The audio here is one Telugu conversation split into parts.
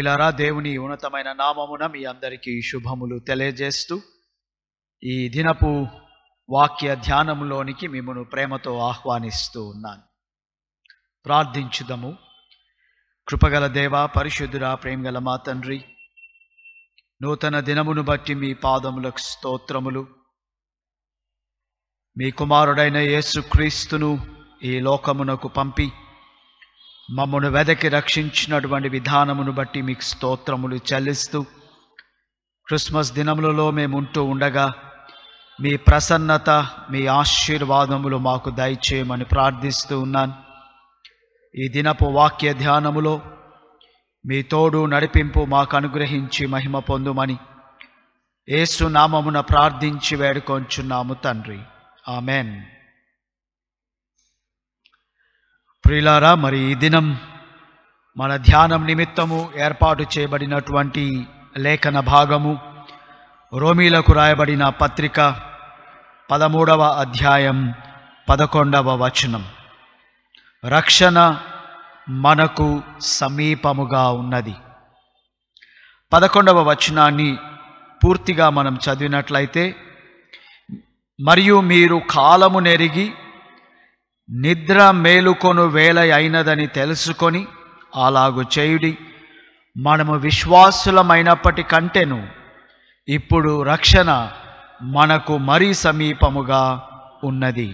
ప్రియులారా దేవుని ఉన్నతమైన నామమున మీ అందరికీ శుభములు తెలియజేస్తూ ఈ దినపు వాక్య ధ్యానములోనికి మిమ్మను ప్రేమతో ఆహ్వానిస్తూ ఉన్నాను ప్రార్థించుదము కృపగల దేవ పరిశుద్ధురా ప్రేమగల మా తండ్రి నూతన దినమును బట్టి మీ పాదములకు స్తోత్రములు మీ కుమారుడైన యేసుక్రీస్తును ఈ లోకమునకు పంపి మమ్మను వెదకి రక్షించినటువంటి విధానమును బట్టి మీకు స్తోత్రములు చెల్లిస్తూ క్రిస్మస్ దినములలో మేము ఉంటూ ఉండగా మీ ప్రసన్నత మీ ఆశీర్వాదములు మాకు దయచేయమని ప్రార్థిస్తూ ఉన్నాను ఈ దినపు వాక్య ధ్యానములో మీ తోడు నడిపింపు మాకు అనుగ్రహించి మహిమ పొందుమని యేసు నామమున ప్రార్థించి వేడుకొంచున్నాము తండ్రి ఆమెన్ ప్రియులారా మరి ఈ దినం మన ధ్యానం నిమిత్తము ఏర్పాటు చేయబడినటువంటి లేఖన భాగము రోమీలకు రాయబడిన పత్రిక పదమూడవ అధ్యాయం పదకొండవ వచనం రక్షణ మనకు సమీపముగా ఉన్నది పదకొండవ వచనాన్ని పూర్తిగా మనం చదివినట్లయితే మరియు మీరు కాలము నెరిగి నిద్ర మేలుకొను వేల అయినదని తెలుసుకొని అలాగు చేయుడి మనము విశ్వాసులమైనప్పటి కంటేను ఇప్పుడు రక్షణ మనకు మరీ సమీపముగా ఉన్నది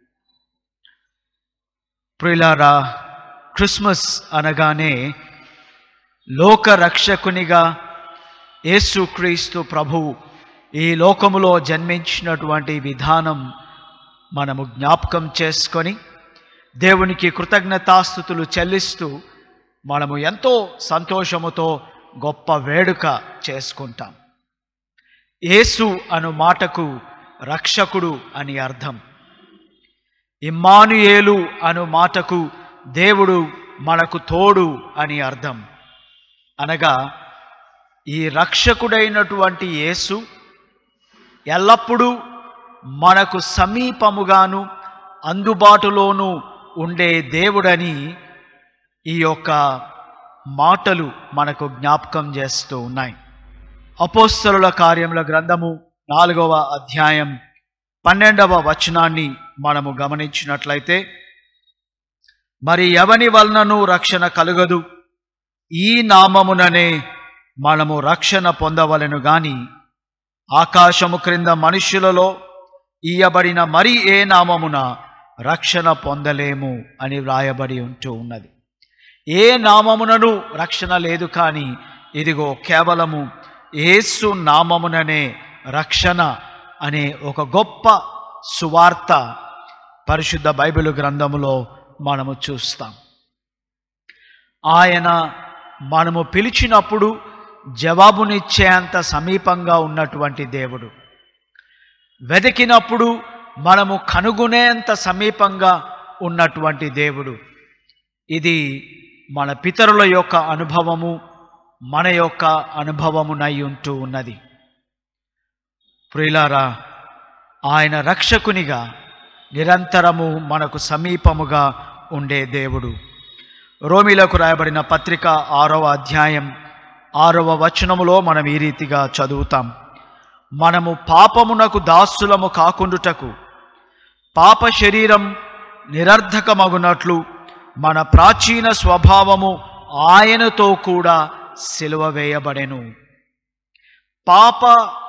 ప్రిలారా క్రిస్మస్ అనగానే లోక రక్షకునిగా యేసుక్రీస్తు ప్రభువు ఈ లోకములో జన్మించినటువంటి విధానం మనము జ్ఞాపకం చేసుకొని దేవునికి కృతజ్ఞతాస్థుతులు చెల్లిస్తూ మనము ఎంతో సంతోషముతో గొప్ప వేడుక చేసుకుంటాం యేసు అను మాటకు రక్షకుడు అని అర్థం ఇమ్మానుయేలు అను మాటకు దేవుడు మనకు తోడు అని అర్థం అనగా ఈ రక్షకుడైనటువంటి యేసు ఎల్లప్పుడూ మనకు సమీపముగాను అందుబాటులోనూ ఉండే దేవుడని ఈ యొక్క మాటలు మనకు జ్ఞాపకం చేస్తూ ఉన్నాయి అపోస్తలుల కార్యముల గ్రంథము నాలుగవ అధ్యాయం పన్నెండవ వచనాన్ని మనము గమనించినట్లయితే మరి ఎవని వలనను రక్షణ కలుగదు ఈ నామముననే మనము రక్షణ పొందవలెను గాని ఆకాశము క్రింద మనుష్యులలో ఇయ్యబడిన మరి ఏ నామమున రక్షణ పొందలేము అని వ్రాయబడి ఉంటూ ఉన్నది ఏ నామమునను రక్షణ లేదు కానీ ఇదిగో కేవలము యేసు నామముననే రక్షణ అనే ఒక గొప్ప సువార్త పరిశుద్ధ బైబిల్ గ్రంథములో మనము చూస్తాం ఆయన మనము పిలిచినప్పుడు జవాబునిచ్చేంత సమీపంగా ఉన్నటువంటి దేవుడు వెతికినప్పుడు మనము కనుగొనేంత సమీపంగా ఉన్నటువంటి దేవుడు ఇది మన పితరుల యొక్క అనుభవము మన యొక్క అనుభవమునై ఉంటూ ఉన్నది ప్రియులారా ఆయన రక్షకునిగా నిరంతరము మనకు సమీపముగా ఉండే దేవుడు రోమిలకు రాయబడిన పత్రిక ఆరవ అధ్యాయం ఆరవ వచనములో మనం ఈ రీతిగా చదువుతాం మనము పాపమునకు దాసులము కాకుండుటకు పాప శరీరం నిరర్ధకమగునట్లు మన ప్రాచీన స్వభావము ఆయనతో కూడా సిలువ వేయబడెను పాప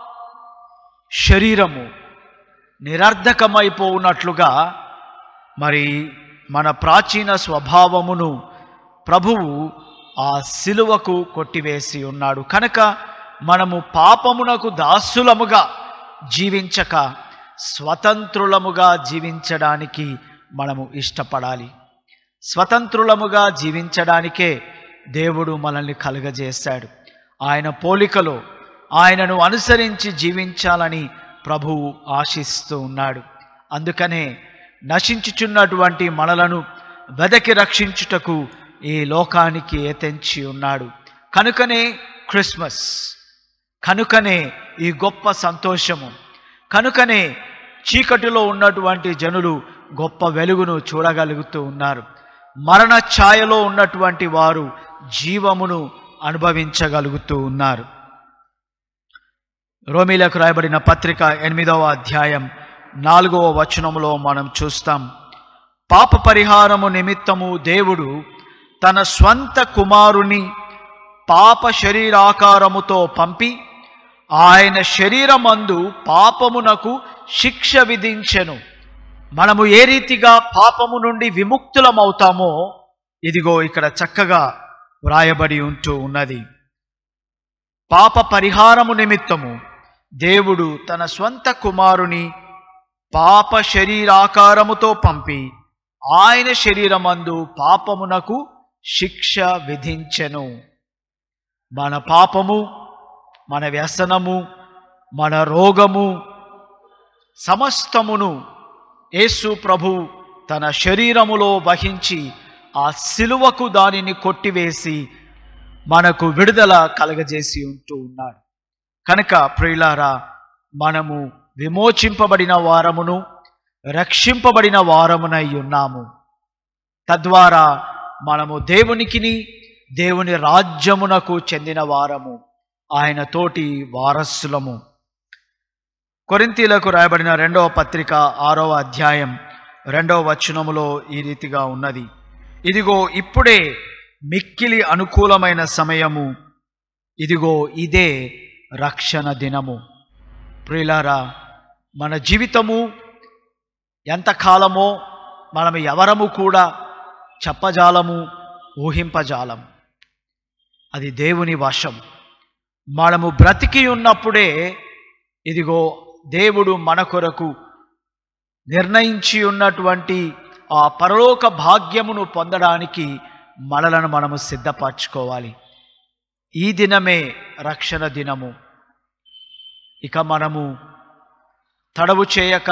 శరీరము నిరర్ధకమైపోవునట్లుగా మరి మన ప్రాచీన స్వభావమును ప్రభువు ఆ సిలువకు కొట్టివేసి ఉన్నాడు కనుక మనము పాపమునకు దాసులముగా జీవించక స్వతంత్రులముగా జీవించడానికి మనము ఇష్టపడాలి స్వతంత్రులముగా జీవించడానికే దేవుడు మనల్ని కలుగజేశాడు ఆయన పోలికలో ఆయనను అనుసరించి జీవించాలని ప్రభువు ఆశిస్తూ ఉన్నాడు అందుకనే నశించుచున్నటువంటి మనలను వెదకి రక్షించుటకు ఈ లోకానికి ఏతెంచి ఉన్నాడు కనుకనే క్రిస్మస్ కనుకనే ఈ గొప్ప సంతోషము కనుకనే చీకటిలో ఉన్నటువంటి జనులు గొప్ప వెలుగును చూడగలుగుతూ ఉన్నారు మరణ ఛాయలో ఉన్నటువంటి వారు జీవమును అనుభవించగలుగుతూ ఉన్నారు రోమిలకు రాయబడిన పత్రిక ఎనిమిదవ అధ్యాయం నాలుగవ వచనములో మనం చూస్తాం పాప పరిహారము నిమిత్తము దేవుడు తన స్వంత కుమారుని పాప శరీరాకారముతో పంపి ఆయన శరీరమందు పాపమునకు శిక్ష విధించెను మనము ఏ రీతిగా పాపము నుండి విముక్తులమవుతామో ఇదిగో ఇక్కడ చక్కగా వ్రాయబడి ఉంటూ ఉన్నది పాప పరిహారము నిమిత్తము దేవుడు తన స్వంత కుమారుని పాప శరీరాకారముతో పంపి ఆయన శరీరమందు పాపమునకు శిక్ష విధించెను మన పాపము మన వ్యసనము మన రోగము సమస్తమును యేసు ప్రభు తన శరీరములో వహించి ఆ సిలువకు దానిని కొట్టివేసి మనకు విడుదల కలగజేసి ఉంటూ ఉన్నాడు కనుక ప్రియులారా మనము విమోచింపబడిన వారమును రక్షింపబడిన వారమునై ఉన్నాము తద్వారా మనము దేవునికిని దేవుని రాజ్యమునకు చెందిన వారము ఆయన తోటి వారసులము కొరింతీలకు రాయబడిన రెండవ పత్రిక ఆరవ అధ్యాయం రెండవ వచనములో ఈ రీతిగా ఉన్నది ఇదిగో ఇప్పుడే మిక్కిలి అనుకూలమైన సమయము ఇదిగో ఇదే రక్షణ దినము ప్రియులారా మన జీవితము ఎంతకాలమో మనం ఎవరము కూడా చెప్పజాలము ఊహింపజాలం అది దేవుని వశం మనము బ్రతికి ఉన్నప్పుడే ఇదిగో దేవుడు మన కొరకు నిర్ణయించి ఉన్నటువంటి ఆ పరలోక భాగ్యమును పొందడానికి మనలను మనము సిద్ధపరచుకోవాలి ఈ దినమే రక్షణ దినము ఇక మనము తడవు చేయక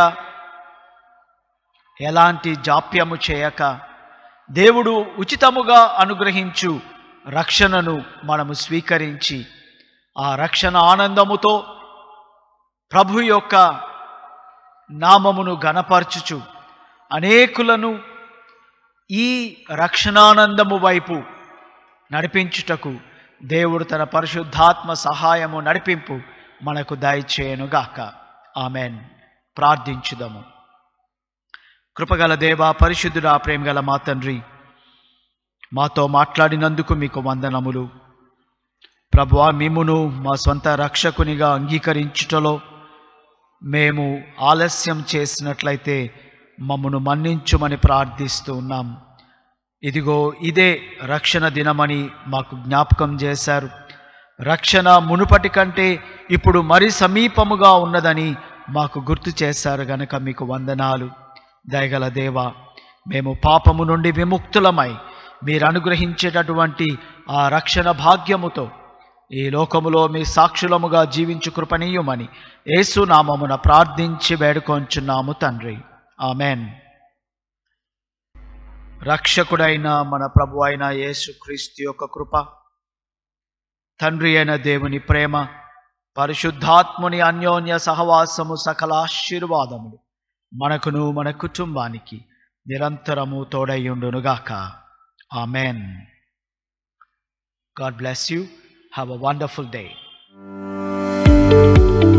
ఎలాంటి జాప్యము చేయక దేవుడు ఉచితముగా అనుగ్రహించు రక్షణను మనము స్వీకరించి ఆ రక్షణ ఆనందముతో ప్రభు యొక్క నామమును గణపరచుచు అనేకులను ఈ రక్షణానందము వైపు నడిపించుటకు దేవుడు తన పరిశుద్ధాత్మ సహాయము నడిపింపు మనకు దయచేయనుగాక ఆమెన్ ప్రార్థించుదము కృపగల దేవ పరిశుద్ధుడా ప్రేమగల మా తండ్రి మాతో మాట్లాడినందుకు మీకు వందనములు ప్రభువా మిమ్మును మా సొంత రక్షకునిగా అంగీకరించుటలో మేము ఆలస్యం చేసినట్లయితే మమ్మను మన్నించుమని ప్రార్థిస్తూ ఉన్నాం ఇదిగో ఇదే రక్షణ దినమని మాకు జ్ఞాపకం చేశారు రక్షణ మునుపటి కంటే ఇప్పుడు మరి సమీపముగా ఉన్నదని మాకు గుర్తు చేశారు గనక మీకు వందనాలు దయగల దేవ మేము పాపము నుండి విముక్తులమై మీరు అనుగ్రహించేటటువంటి ఆ రక్షణ భాగ్యముతో ఈ లోకములో మీ సాక్షులముగా జీవించు కృపణీయమని యేసునామమున ప్రార్థించి వేడుకొంచున్నాము తండ్రి ఆమెన్ రక్షకుడైన మన ప్రభు అయిన యేసు క్రీస్తు యొక్క కృప తండ్రి అయిన దేవుని ప్రేమ పరిశుద్ధాత్ముని అన్యోన్య సహవాసము సకల ఆశీర్వాదములు మనకును మన కుటుంబానికి నిరంతరము తోడయ్యుండునుగాక amen God bless you have a wonderful day